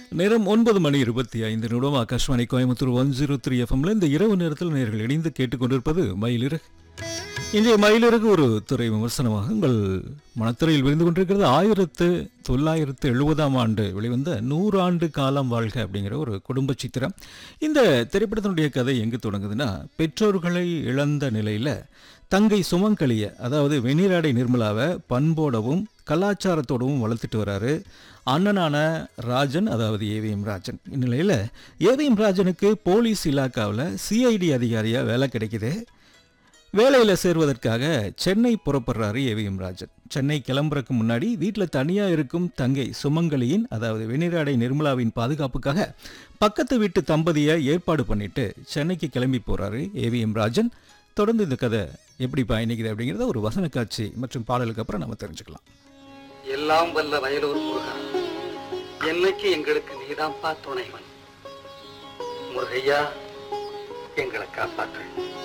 நேரம் ஒன்பது மணி இருபத்தி ஐந்து நிமிடம் Akashvani Coimbatore one zero three எஃப்எம்ல இந்த இரவு நேரத்தில் நேர்கள் இணைந்து கேட்டுக்கொண்டிருப்பது மயிலிறகு இன்றைய மயிலிறகு ஒரு துறை விமர்சனமாக உங்கள் மனத்துறையில் விருந்து கொண்டிருக்கிறது ஆயிரத்து தொள்ளாயிரத்து எழுபதாம் ஆண்டு வெளிவந்த நூறாண்டு காலம் வாழ்க அப்படிங்கிற ஒரு குடும்ப சித்திரம் இந்த திரைப்படத்தினுடைய கதை எங்கு தொடங்குதுன்னா பெற்றோர்களை இழந்த நிலையில் தங்கை சுமங்கலிய அதாவது வெண்ணிராடை நிர்மலாவை பண்போடவும் கலாச்சாரத்தோடவும் வளர்த்துட்டு வராரு அண்ணனான ராஜன் அதாவது ஏவிஎம் ராஜன் இந்நிலையில் ஏவிஎம் ராஜனுக்கு போலீஸ் இலாக்காவில் சிஐடி அதிகாரியாக வேலை கிடைக்குது வேலையில் சேர்வதற்காக சென்னை புறப்படுறாரு ஏவிஎம் ராஜன் சென்னை கிளம்புறதுக்கு முன்னாடி வீட்டில் தனியாக இருக்கும் தங்கை சுமங்கலியின் அதாவது வெண்ணிராடை நிர்மலாவின் பாதுகாப்புக்காக பக்கத்து வீட்டு தம்பதியை ஏற்பாடு பண்ணிட்டு சென்னைக்கு கிளம்பி போறாரு ஏவிஎம் ராஜன் தொடர்ந்து இந்த கதை எப்படி பயணிக்குது அப்படிங்கிறத ஒரு வசன காட்சி மற்றும் பாடலுக்கு அப்புறம் நம்ம தெரிஞ்சுக்கலாம் எல்லாம் வல்ல வயலூர் முருகா என்னைக்கு எங்களுக்கு நீதான்ப்பா துணைவன் முருகையா எங்களை காப்பாற்று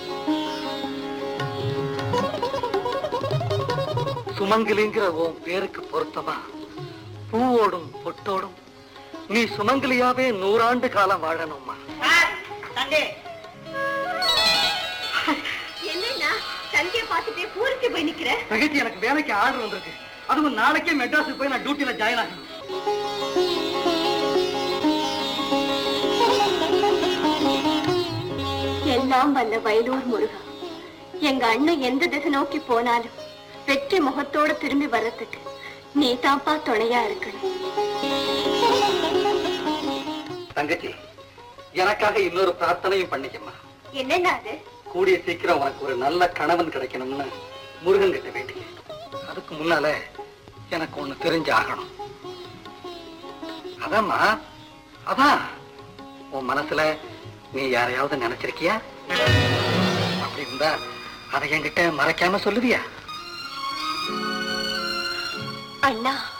சுமங்கலிங்கிற உன் பேருக்கு பொருத்தமா பூவோடும் பொட்டோடும் நீ சுமங்கலியாவே நூறாண்டு காலம் வாழணும்மா என்னன்னா சந்திய பார்த்துட்டே பூரிச்சு போய் நிக்கிற தகச்சி எனக்கு வேலைக்கு ஆர்டர் வந்திருக்கு அதுவும் நாளைக்கே மெட்ராஸுக்கு போய் நான் டியூட்டில ஜாயின் ஆகணும் எல்லாம் வல்ல வயலூர் முருகா எங்க அண்ணன் எந்த திசை நோக்கி போனாலும் வெற்றி முகத்தோட திரும்பி வர்றதுக்கு நீ தான்ப்பா துணையா இருக்கணும் தங்கச்சி எனக்காக இன்னொரு பிரார்த்தனையும் பண்ணிக்கம்மா என்னன்னா அது கூடிய சீக்கிரம் உனக்கு ஒரு நல்ல கணவன் கிடைக்கணும்னு முருகன் கிட்ட வேண்டிய அதுக்கு முன்னால எனக்கு ஒண்ணு தெரிஞ்சு ஆகணும் அதாம்மா அதான் உன் மனசுல நீ யாரையாவது நினைச்சிருக்கியா அப்படி இருந்தா அதை என்கிட்ட மறைக்காம சொல்லுவியா அண்ணா